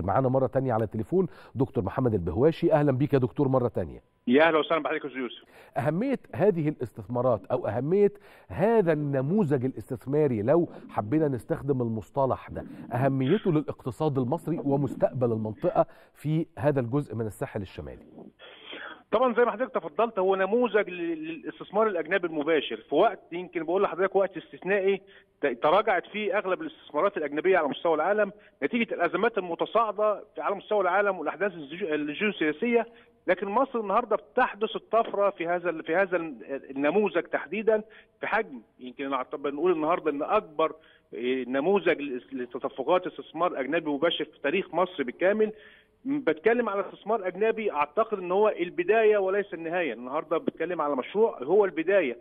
لكن معانا مره تانية على التليفون دكتور محمد البهواشي اهلا بيك يا دكتور مره تانية يا اهلا وسهلا بحضرتك يا يوسف اهميه هذه الاستثمارات او اهميه هذا النموذج الاستثماري لو حبينا نستخدم المصطلح ده اهميته للاقتصاد المصري ومستقبل المنطقه في هذا الجزء من الساحل الشمالي طبعا زي ما حضرتك تفضلت هو نموذج للاستثمار الاجنبي المباشر في وقت يمكن بقول لحضرتك وقت استثنائي تراجعت فيه اغلب الاستثمارات الاجنبيه على مستوى العالم نتيجه الازمات المتصاعده على مستوى العالم والاحداث الجيوسياسيه لكن مصر النهارده بتحدث الطفره في هذا في هذا النموذج تحديدا في حجم يمكن بنقول النهارده ان اكبر نموذج لتدفقات استثمار اجنبي مباشر في تاريخ مصر بالكامل بتكلم على استثمار اجنبي اعتقد ان هو البدايه وليس النهايه النهارده بتكلم على مشروع هو البدايه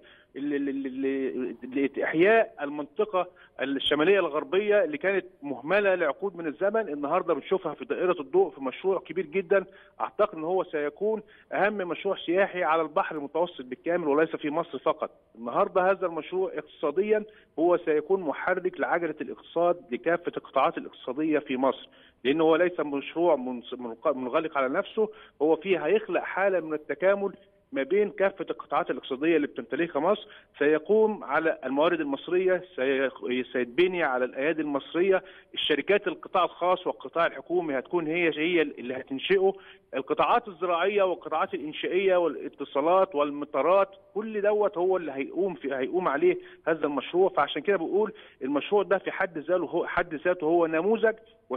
لاحياء المنطقه الشماليه الغربيه اللي كانت مهمله لعقود من الزمن النهارده بنشوفها في دائره الضوء في مشروع كبير جدا اعتقد ان هو سيكون اهم مشروع سياحي على البحر المتوسط بالكامل وليس في مصر فقط النهارده هذا المشروع اقتصاديا هو سيكون محرك لعجله الاقتصاد لكافه القطاعات الاقتصاديه في مصر لانه هو ليس مشروع منغلق على نفسه هو فيه هيخلق حاله من التكامل ما بين كافه القطاعات الاقتصاديه اللي بتمتلكها مصر سيقوم على الموارد المصريه سيتبني على الايادي المصريه الشركات القطاع الخاص والقطاع الحكومي هتكون هي هي اللي هتنشئه القطاعات الزراعيه والقطاعات الانشائيه والاتصالات والمطارات كل دوت هو اللي هيقوم في هيقوم عليه هذا المشروع فعشان كده بقول المشروع ده في حد ذاته هو حد ذاته هو نموذج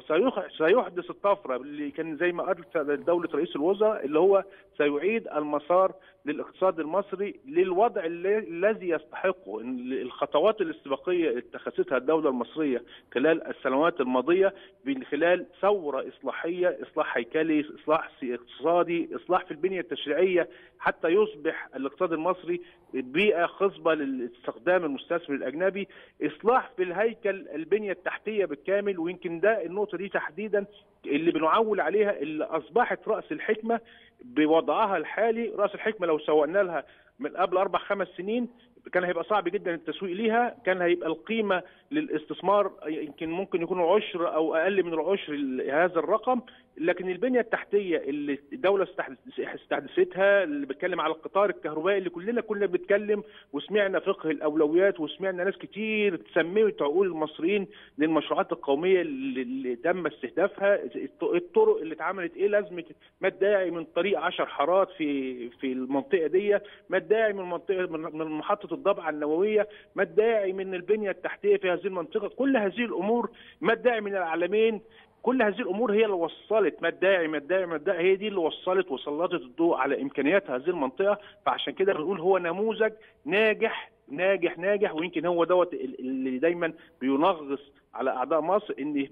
وسيحدث الطفره اللي كان زي ما قال دوله رئيس الوزراء اللي هو سيعيد المسار للاقتصاد المصري للوضع الذي يستحقه الخطوات الاستباقيه اللي اتخذتها الدوله المصريه خلال السنوات الماضيه من خلال ثوره اصلاحيه اصلاح هيكلي اصلاح اقتصادي اصلاح في البنيه التشريعيه حتى يصبح الاقتصاد المصري بيئه خصبه لاستخدام المستثمر الاجنبي اصلاح في الهيكل البنيه التحتيه بالكامل ويمكن ده النقطه دي تحديدا اللي بنعول عليها اللي اصبحت راس الحكمه بوضعها الحالي راس الحكمه لو سوقنا لها من قبل اربع خمس سنين كان هيبقى صعب جدا التسويق ليها كان هيبقى القيمه للاستثمار يمكن ممكن يكون عشر او اقل من العشر هذا الرقم لكن البنيه التحتيه اللي الدوله استحدثتها اللي بتكلم على القطار الكهربائي اللي كلنا كنا بنتكلم وسمعنا فقه الاولويات وسمعنا ناس كتير تسميت عقول المصريين للمشروعات القوميه اللي تم استهدافها الطرق اللي اتعملت ايه لازمه ما الداعي من طريق 10 حارات في في المنطقه دي ما الداعي من منطقه من محطه الضبعه النوويه ما الداعي من البنيه التحتيه في هذه المنطقه كل هذه الامور ما الداعي من العالمين كل هذه الامور هي اللي وصلت ما الداعي ما الداعي ما الداعي هي دي اللي وصلت وسلطت الضوء على امكانيات هذه المنطقه فعشان كده بنقول هو نموذج ناجح ناجح ناجح ويمكن هو دوت اللي دايما بينغص على اعداء مصر ان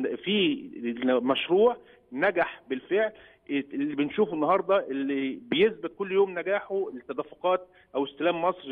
في مشروع نجح بالفعل اللي بنشوفه النهارده اللي بيثبت كل يوم نجاحه التدفقات او استلام مصر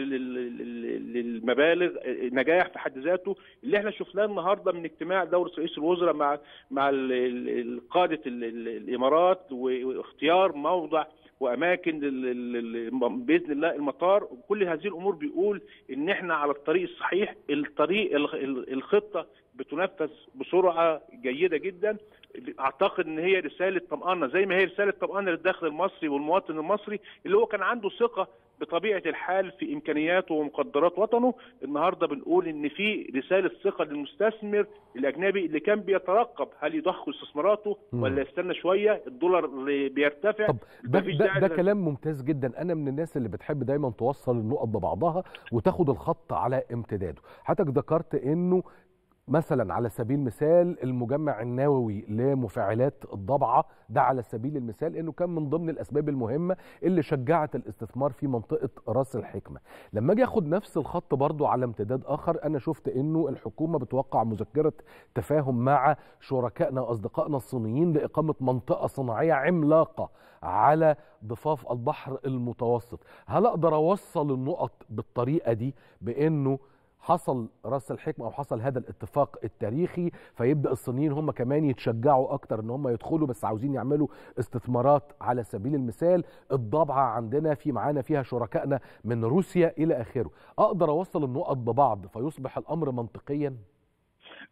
للمبالغ نجاح في حد ذاته اللي احنا شفناه النهارده من اجتماع دوله رئيس الوزراء مع مع قاده الامارات واختيار موضع واماكن باذن الله المطار كل هذه الامور بيقول ان احنا على الطريق الصحيح الطريق الخطه بتنفذ بسرعه جيده جدا اعتقد ان هي رساله طمانه زي ما هي رساله طمانه للداخل المصري والمواطن المصري اللي هو كان عنده ثقه بطبيعه الحال في امكانياته ومقدرات وطنه النهارده بنقول ان في رساله ثقه للمستثمر الاجنبي اللي كان بيترقب هل يضخ استثماراته ولا يستنى شويه الدولار اللي بيرتفع طب ده, ده, ده كلام ممتاز جدا انا من الناس اللي بتحب دايما توصل النقط ببعضها وتاخد الخط على امتداده حضرتك ذكرت انه مثلا على سبيل المثال المجمع النووي لمفاعلات الضبعه ده على سبيل المثال انه كان من ضمن الاسباب المهمه اللي شجعت الاستثمار في منطقه راس الحكمه لما اجي اخد نفس الخط برضو على امتداد اخر انا شفت انه الحكومه بتوقع مذكره تفاهم مع شركائنا واصدقائنا الصينيين لاقامه منطقه صناعيه عملاقه على ضفاف البحر المتوسط هل اقدر اوصل النقط بالطريقه دي بانه حصل راس الحكمه او حصل هذا الاتفاق التاريخي فيبدا الصينيين هم كمان يتشجعوا اكتر ان هم يدخلوا بس عاوزين يعملوا استثمارات على سبيل المثال الضبعه عندنا في معانا فيها شركائنا من روسيا الى اخره اقدر اوصل النقط ببعض فيصبح الامر منطقيا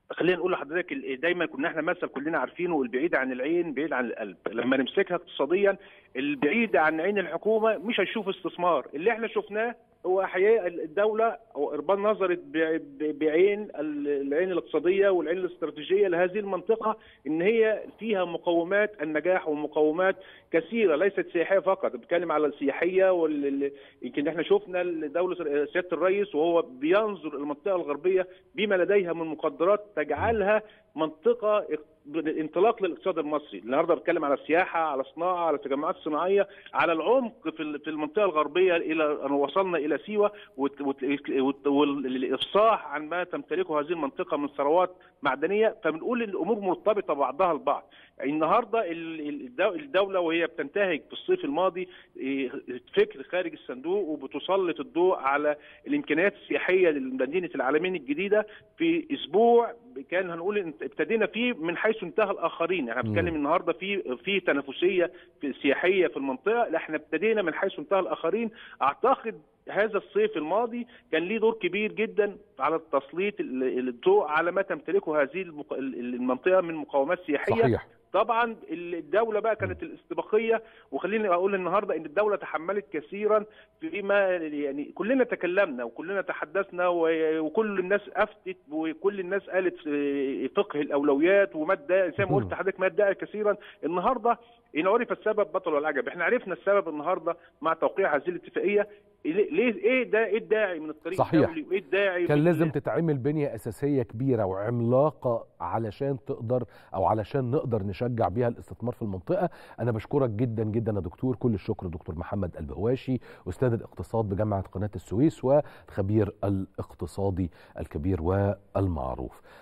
خلينا نقول لحضرتك دايما كنا احنا مثل كلنا عارفينه البعيد عن العين بعيد عن القلب لما نمسكها اقتصاديا البعيد عن عين الحكومه مش هنشوف استثمار اللي احنا شفناه هو احياء الدوله او اربان نظرت بعين العين الاقتصاديه والعين الاستراتيجيه لهذه المنطقه ان هي فيها مقومات النجاح ومقومات كثيره ليست سياحيه فقط بتكلم على السياحيه وال... يمكن احنا شفنا دوله سياده الرئيس وهو بينظر المنطقه الغربيه بما لديها من مقدرات تجعلها منطقه انطلاق للاقتصاد المصري النهارده بتكلم على السياحه على الصناعه على التجمعات الصناعيه على العمق في في المنطقه الغربيه الى ان وصلنا الى سيوه والافصاح عن ما تمتلكه هذه المنطقه من ثروات معدنيه فبنقول ان الامور مرتبطه بعضها البعض النهارده الدوله وهي بتنتهج في الصيف الماضي فكر خارج الصندوق وبتسلط الضوء على الامكانيات السياحيه لمدينه العالمين الجديده في اسبوع كان هنقول ابتدينا فيه من حيث انتهى الاخرين يعني بنتكلم النهارده في في تنافسيه في سياحيه في المنطقه لا احنا ابتدينا من حيث انتهى الاخرين اعتقد هذا الصيف الماضي كان ليه دور كبير جدا على التسليط الضوء على ما تمتلكه هذه المنطقه من مقومات سياحيه صحيح. طبعا الدوله بقى كانت الاستباقيه وخليني اقول النهارده ان الدوله تحملت كثيرا فيما يعني كلنا تكلمنا وكلنا تحدثنا وكل الناس افتت وكل الناس قالت فقه الاولويات وماده زي ما قلت لحضرتك ماده كثيرا النهارده ان عرف السبب بطل والعجب احنا عرفنا السبب النهارده مع توقيع هذه الاتفاقيه ليه ايه ده ايه الداعي من الطريق صحيح. الدولي وايه الداعي كان لازم تتعمل بنيه اساسيه كبيره وعملاقه علشان تقدر او علشان نقدر نشجع بيها الاستثمار في المنطقه انا بشكرك جدا جدا يا دكتور كل الشكر دكتور محمد البهواشي استاذ الاقتصاد بجامعه قناه السويس والخبير الاقتصادي الكبير والمعروف